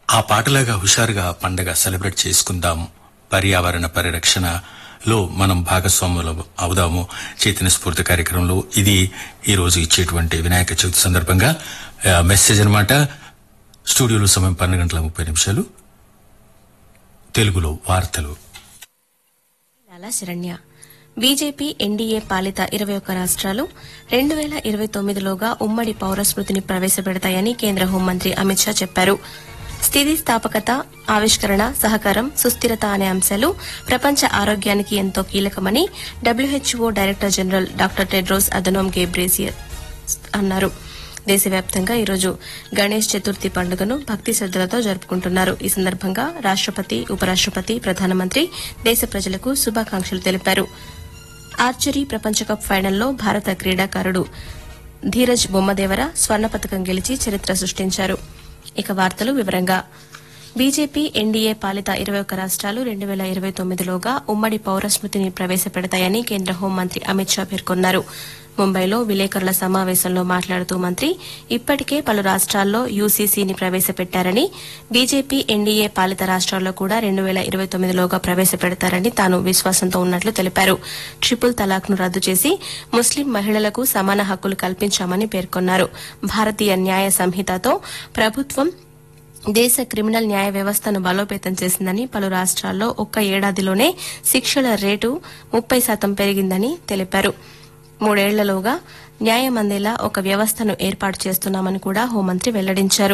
ఆ పాటలాగా హుషారుగా పండగ సెలబ్రేట్ చేసుకుందాం పర్యావరణ పరిరక్షణలో మనం భాగస్వాములు అవుదాము చైతన్య స్ఫూర్తి కార్యక్రమంలో ఇది ఈ రోజు ఇచ్చేటువంటి వినాయక చవితి సందర్భంగా ఆ, మెసేజ్ అన్నమాట స్టూడియోలో సమయం పన్నెండు గంటల ముప్పై నిమిషాలు తెలుగులో వార్తలు లాలా శరణ్య బీజేపీ ఎన్డీఏ పాలిత ఇరవై ఒక్క రాష్ట్రాలు రెండు వేల ఇరవై తొమ్మిదిలోగా ఉమ్మడి పౌరస్మృతిని ప్రవేశపెడతాయని కేంద్ర హోంమంత్రి అమిత్ షా చెప్పారు స్థితిస్థాపకత ఆవిష్కరణ సహకారం సుస్థిరత అనే అంశాలు ప్రపంచ ఆరోగ్యానికి ఎంతో కీలకమని WHO director general doctor Tedros Adhanom Ghebreyesus అన్నారు దేశవ్యాప్తంగా ఈరోజు గణేష్ చతుర్థి పండుగను భక్తి శ్రద్దలతో జరుపుకుంటున్నారు ఈ సందర్భంగా రాష్టపతి ఉపరాష్టపతి ప్రధానమంత్రి దేశ ప్రజలకు శుభాకాంక్షలు తెలిపారు ఆర్చరీ ప్రపంచ కప్ ఫైనల్లో భారత క్రీడాకారుడు ధీరజ్ బొమ్మదేవర స్వర్ణ పతకం గెలిచి చరిత్ర సృష్టించారు ఇక వార్తలు వివరంగా బీజేపీ ఎన్డీఏ పాలిత ఇరవై ఒక్క రాష్ట్రాలు రెండు వేల ఇరవై తొమ్మిదిలోగా ఉమ్మడి పౌరస్మృతిని ప్రవేశపెడతాయని కేంద్ర హోంమంత్రి అమిత్ షా పేర్కొన్నారు ముంబైలో విలేకరుల సమావేశంలో మాట్లాడుతూ మంత్రి ఇప్పటికే పలు రాష్ట్రాల్లో యూసీసీని ప్రవేశపెట్టారని బీజేపీ ఎన్డీఏ పాలిత రాష్ట్రాల్లో కూడా రెండు వేల ఇరవై తొమ్మిదిలోగా ప్రవేశపెడతారని తాను విశ్వాసంతో ఉన్నట్లు తెలిపారు ట్రిపుల్ తలాక్ను రద్దు చేసి ముస్లిం మహిళలకు సమాన హక్కులు కల్పించామని పేర్కొన్నారు భారతీయ న్యాయ సంహితతో ప్రభుత్వం దేశ క్రిమినల్ న్యాయ వ్యవస్థను బలోపేతం చేసిందని పలు రాష్ట్రాల్లో ఒక్క ఏడాదిలోనే శిక్షల రేటు ముప్పై శాతం పెరిగిందని తెలిపారు మూడేళ్లలోగా న్యాయం అందేలా ఒక వ్యవస్థను ఏర్పాటు చేస్తున్నామని కూడా హోంమంత్రి వెల్లడించారు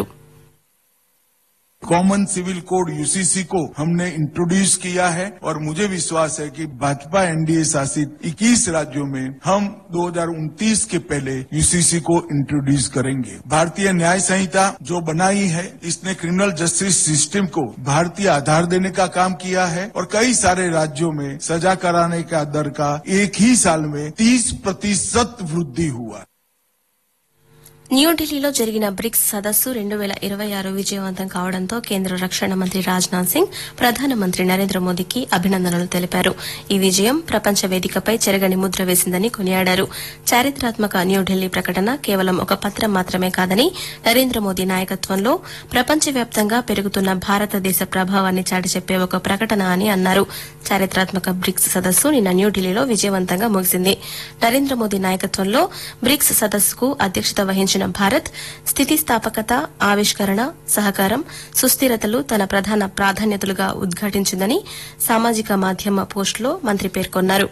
कॉमन सिविल कोड यूसीसी को हमने इंट्रोड्यूस किया है और मुझे विश्वास है कि भाजपा एनडीए शासित 21 राज्यों में हम 2029 के पहले यूसीसी को इंट्रोड्यूस करेंगे भारतीय न्याय संहिता जो बनाई है इसने क्रिमिनल जस्टिस सिस्टम को भारतीय आधार देने का काम किया है और कई सारे राज्यों में सजा कराने का दर का एक ही साल में 30 प्रतिशत वृद्धि हुआ న్యూఢిల్లీలో జరిగిన బ్రిక్స్ సదస్సు రెండు వేల ఇరవై ఆరు విజయవంతం కావడంతో కేంద్ర రక్షణ మంత్రి రాజ్నాథ్ సింగ్ ప్రధానమంత్రి నరేంద్ర మోదీకి అభినందనలు తెలిపారు ఈ విజయం ప్రపంచ వేదికపై చెరగని ముద్ర వేసిందని కొనియాడారు చారిత్రాత్మక న్యూఢిల్లీ ప్రకటన కేవలం ఒక పత్రం మాత్రమే కాదని నరేంద్ర మోదీ నాయకత్వంలో ప్రపంచవ్యాప్తంగా పెరుగుతున్న భారతదేశ ప్రభావాన్ని చాటి చెప్పే ఒక ప్రకటన అని అన్నారు చారిత్రాత్మక బ్రిక్స్ సదస్సు నిన్న న్యూఢిల్లీలో విజయవంతంగా ముగిసింది నరేంద్ర మోదీ నాయకత్వంలో బ్రిక్స్ సదస్సుకు అధ్యక్షత వహించిన భారత్ స్థితిస్థాపకత ఆవిష్కరణ సహకారం సుస్థిరతలు తన ప్రధాన ప్రాధాన్యతలుగా ఉద్ఘాటించిందని సామాజిక మాధ్యమ పోస్టులో మంత్రి పేర్కొన్నారు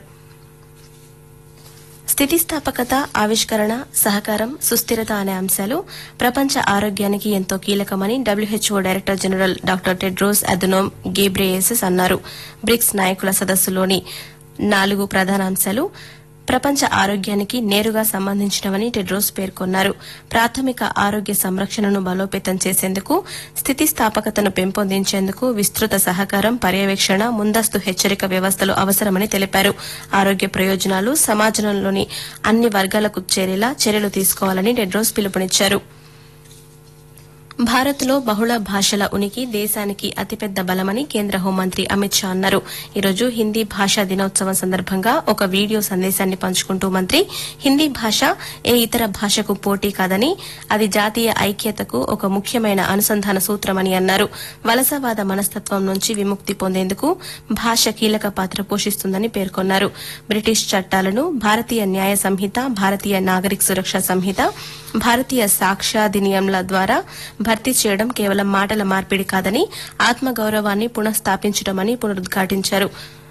స్థితిస్థాపకత ఆవిష్కరణ సహకారం సుస్థిరత అనే అంశాలు ప్రపంచ ఆరోగ్యానికి ఎంతో కీలకమని WHO director general doctor Tedros Adhanom Ghebreyesus అన్నారు బ్రిక్స్ నాయకుల సదస్సులోని నాలుగు ప్రధాన అంశాలు ప్రపంచ ఆరోగ్యానికి నేరుగా సంబంధించినవని టెడ్రోస్ పేర్కొన్నారు ప్రాథమిక ఆరోగ్య సంరక్షణను బలోపేతం చేసేందుకు స్థితిస్థాపకతను పెంపొందించేందుకు విస్తృత సహకారం పర్యవేక్షణ ముందస్తు హెచ్చరిక వ్యవస్థలు అవసరమని తెలిపారు ఆరోగ్య ప్రయోజనాలు సమాజంలోని అన్ని వర్గాలకు చేరేలా చర్యలు తీసుకోవాలని టెడ్రోస్ పిలుపునిచ్చారు భారత్లో బహుళ భాషల ఉనికి దేశానికి అతిపెద్ద బలమని కేంద్ర హోంమంత్రి అమిత్ షా అన్నారు ఈరోజు హిందీ భాషా దినోత్సవం సందర్భంగా ఒక వీడియో సందేశాన్ని పంచుకుంటూ మంత్రి హిందీ భాష ఏ ఇతర భాషకు పోటీ కాదని అది జాతీయ ఐక్యతకు ఒక ముఖ్యమైన అనుసంధాన సూత్రమని అన్నారు వలసవాద మనస్తత్వం నుంచి విముక్తి పొందేందుకు భాష కీలక పాత్ర పోషిస్తుందని పేర్కొన్నారు బ్రిటిష్ చట్టాలను భారతీయ న్యాయ సంహిత భారతీయ నాగరిక సురక్ష సంహిత భారతీయ సాక్ష్యాధినియంల ద్వారా భర్తీ చేయడం కేవలం మాటల మార్పిడి కాదని ఆత్మగౌరవాన్ని పునఃస్థాపించడమని పునరుద్ఘాటించారు